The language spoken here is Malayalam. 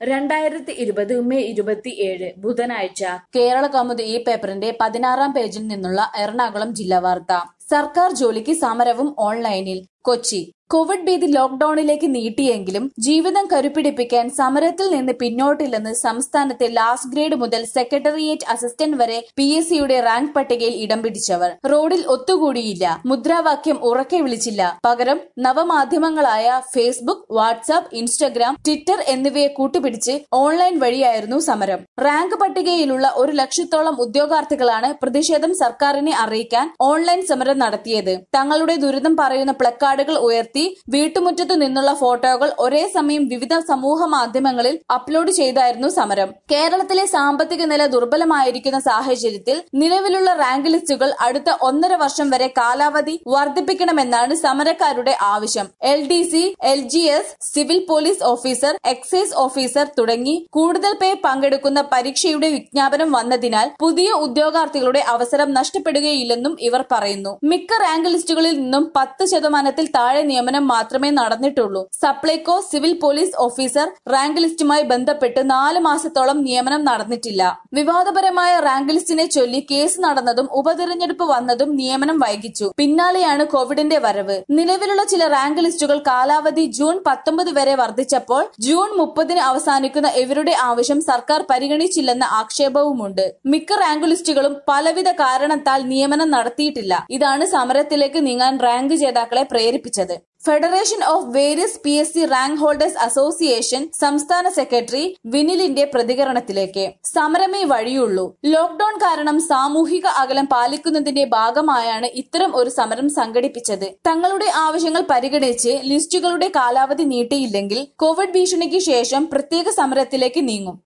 രണ്ടായിരത്തി ഇരുപത് മെയ് ഇരുപത്തിയേഴ് ബുധനാഴ്ച കേരള കൗമുദി ഈ പേപ്പറിന്റെ പതിനാറാം പേജിൽ നിന്നുള്ള എറണാകുളം ജില്ലാ വാർത്ത സർക്കാർ ജോലിക്ക് സമരവും ഓൺലൈനിൽ കൊച്ചി കോവിഡ് ഭീതി ലോക്ഡൌണിലേക്ക് നീട്ടിയെങ്കിലും ജീവിതം കരുപിടിപ്പിക്കാൻ സമരത്തിൽ നിന്ന് പിന്നോട്ടില്ലെന്ന് സംസ്ഥാനത്തെ ലാസ്റ്റ് ഗ്രേഡ് മുതൽ സെക്രട്ടേറിയറ്റ് അസിസ്റ്റന്റ് വരെ പി എസ് സിയുടെ റാങ്ക് പട്ടികയിൽ ഇടം പിടിച്ചവർ റോഡിൽ ഒത്തുകൂടിയില്ല മുദ്രാവാക്യം ഉറക്കെ വിളിച്ചില്ല പകരം നവമാധ്യമങ്ങളായ ഫേസ്ബുക്ക് വാട്സാപ്പ് ഇൻസ്റ്റഗ്രാം ട്വിറ്റർ എന്നിവയെ കൂട്ടുപിടിച്ച് ഓൺലൈൻ വഴിയായിരുന്നു സമരം റാങ്ക് പട്ടികയിലുള്ള ഒരു ലക്ഷത്തോളം ഉദ്യോഗാർത്ഥികളാണ് പ്രതിഷേധം സർക്കാരിനെ അറിയിക്കാൻ ഓൺലൈൻ സമരം നടത്തിയത് തങ്ങളുടെ ദുരിതം പറയുന്ന പ്ലക്കാർഡുകൾ ഉയർത്തി വീട്ടുമുറ്റത്തു നിന്നുള്ള ഫോട്ടോകൾ ഒരേ സമയം വിവിധ സമൂഹ മാധ്യമങ്ങളിൽ അപ്ലോഡ് ചെയ്തായിരുന്നു സമരം കേരളത്തിലെ സാമ്പത്തിക നില ദുർബലമായിരിക്കുന്ന സാഹചര്യത്തിൽ നിലവിലുള്ള റാങ്ക് ലിസ്റ്റുകൾ അടുത്ത ഒന്നര വർഷം വരെ കാലാവധി വർദ്ധിപ്പിക്കണമെന്നാണ് സമരക്കാരുടെ ആവശ്യം L D C L G S civil police officer excise officer തുടങ്ങി കൂടുതൽ പേർ പങ്കെടുക്കുന്ന പരീക്ഷയുടെ വിജ്ഞാപനം വന്നതിനാൽ പുതിയ ഉദ്യോഗാർത്ഥികളുടെ അവസരം നഷ്ടപ്പെടുകയില്ലെന്നും ഇവർ പറയുന്നു മിക്ക റാങ്ക് ലിസ്റ്റുകളിൽ നിന്നും പത്ത് ശതമാനത്തിൽ താഴെ നിയമനം മാത്രമേ നടന്നിട്ടുള്ളൂ Supplyco civil police officer rank ലിസ്റ്റുമായി ബന്ധപ്പെട്ട് നാല് മാസത്തോളം നിയമനം നടന്നിട്ടില്ല വിവാദപരമായ റാങ്ക് ലിസ്റ്റിനെ ചൊല്ലി കേസ് നടന്നതും ഉപതെരഞ്ഞെടുപ്പ് വന്നതും നിയമനം വൈകിച്ചു പിന്നാലെയാണ് കോവിഡിന്റെ വരവ് നിലവിലുള്ള ചില റാങ്ക് ലിസ്റ്റുകൾ കാലാവധി ജൂൺ പത്തൊമ്പത് വരെ വർദ്ധിച്ചപ്പോൾ ജൂൺ മുപ്പതിന് അവസാനിക്കുന്ന ഇവരുടെ ആവശ്യം സർക്കാർ പരിഗണിച്ചില്ലെന്ന ആക്ഷേപവുമുണ്ട് മിക്ക റാങ്ക് ലിസ്റ്റുകളും പലവിധ കാരണത്താൽ നിയമനം നടത്തിയിട്ടില്ല ഇതാണ് സമരത്തിലേക്ക് നീങ്ങാൻ റാങ്ക് ജേതാക്കളെ പ്രേരിപ്പിച്ചത് federation of various P S C rank holders association സംസ്ഥാന സെക്രട്ടറി വിനിലിന്റെ പ്രതികരണത്തിലേക്ക് സമരമേ വഴിയുള്ളൂ ലോക്ഡൌൺ കാരണം സാമൂഹിക അകലം പാലിക്കുന്നതിന്റെ ഭാഗമായാണ് ഇത്തരം ഒരു സമരം സംഘടിപ്പിച്ചത് തങ്ങളുടെ ആവശ്യങ്ങൾ പരിഗണിച്ച് ലിസ്റ്റുകളുടെ കാലാവധി നീട്ടിയില്ലെങ്കിൽ കോവിഡ് ഭീഷണിക്ക് ശേഷം പ്രത്യേക സമരത്തിലേക്ക് നീങ്ങും